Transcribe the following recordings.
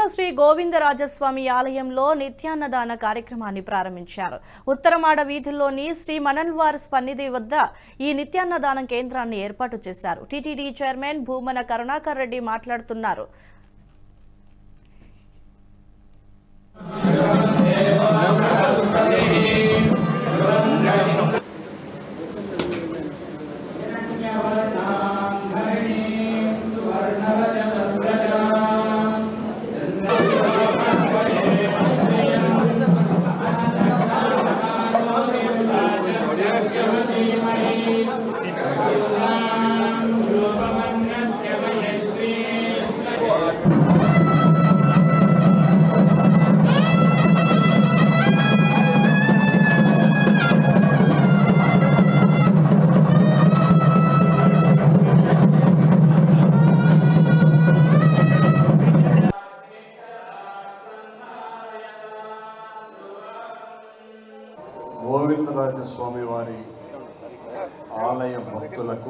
శ్రీ గోవిందరాజస్వామి ఆలయంలో నిత్యాన్నదాన కార్యక్రమాన్ని ప్రారంభించారు ఉత్తరమాడ వీధుల్లోని శ్రీ మనల్వార్ సన్నిధి వద్ద ఈ నిత్యాన్నదానం కేంద్రాన్ని ఏర్పాటు చేశారు టీటీడీ చైర్మన్ భూమన కరుణాకర్ రెడ్డి మాట్లాడుతున్నారు గోవిందరాజస్వామి వారి ఆలయ భక్తులకు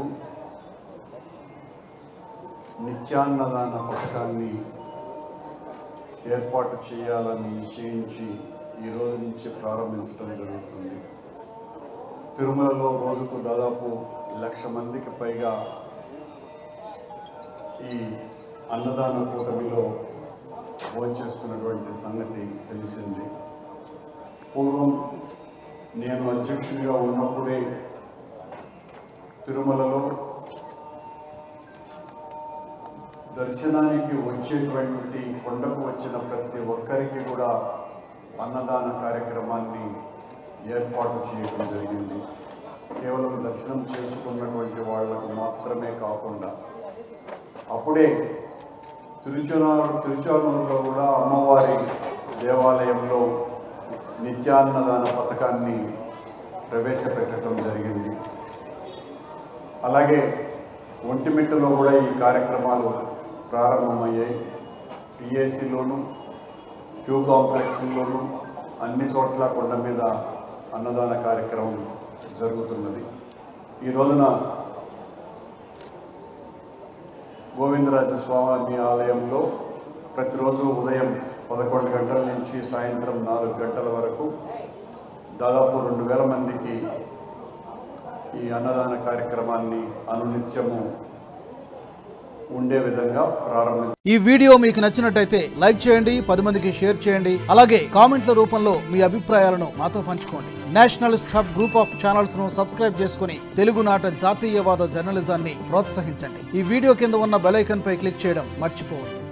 నిత్యాన్నదాన పథకాన్ని ఏర్పాటు చేయాలని నిశ్చయించి ఈ రోజు నుంచి ప్రారంభించడం జరుగుతుంది తిరుమలలో రోజుకు దాదాపు లక్ష మందికి పైగా ఈ అన్నదాన కూటమిలో భోంచేస్తున్నటువంటి సంగతి తెలిసింది పూర్వం నేను అధ్యక్షుడిగా ఉన్నప్పుడే తిరుమలలో దర్శనానికి వచ్చేటువంటి కొండకు వచ్చిన ప్రతి ఒక్కరికి కూడా అన్నదాన కార్యక్రమాన్ని ఏర్పాటు చేయడం జరిగింది కేవలం దర్శనం చేసుకున్నటువంటి వాళ్లకు మాత్రమే కాకుండా అప్పుడే తిరుచునారు తిరుచానూరులో కూడా అమ్మవారి దేవాలయంలో నిత్యాన్నదాన పథకాన్ని ప్రవేశపెట్టడం జరిగింది అలాగే ఒంటిమిట్టలో కూడా ఈ కార్యక్రమాలు ప్రారంభమయ్యాయి పిఏసిలోను క్యూ కాంప్లెక్స్లోను అన్ని చోట్ల కొండ మీద అన్నదాన కార్యక్రమం జరుగుతున్నది ఈ రోజున గోవిందరాజ స్వామి ఆలయంలో ప్రతిరోజు ఉదయం పదకొండు గంటల నుంచి సాయంత్రం నాలుగు గంటల వరకు దాదాపు రెండు వేల మందికి ఈ అన్నదాన కార్యక్రమాన్ని అనునిత్యము ఉండే విధంగా ప్రారంభించారు ఈ వీడియో మీకు నచ్చినట్టయితే లైక్ చేయండి పది మందికి షేర్ చేయండి అలాగే కామెంట్ల రూపంలో మీ అభిప్రాయాలను మాతో పంచుకోండి nationalist hub group of channels ను సబ్స్క్రైబ్ చేసుకుని తెలుగునాట జాతీయవాద జర్నలిజాన్ని ప్రోత్సహించండి ఈ వీడియో కింద ఉన్న బెల్ ఐకాన్ పై క్లిక్ చేయడం మర్చిపోవద్దు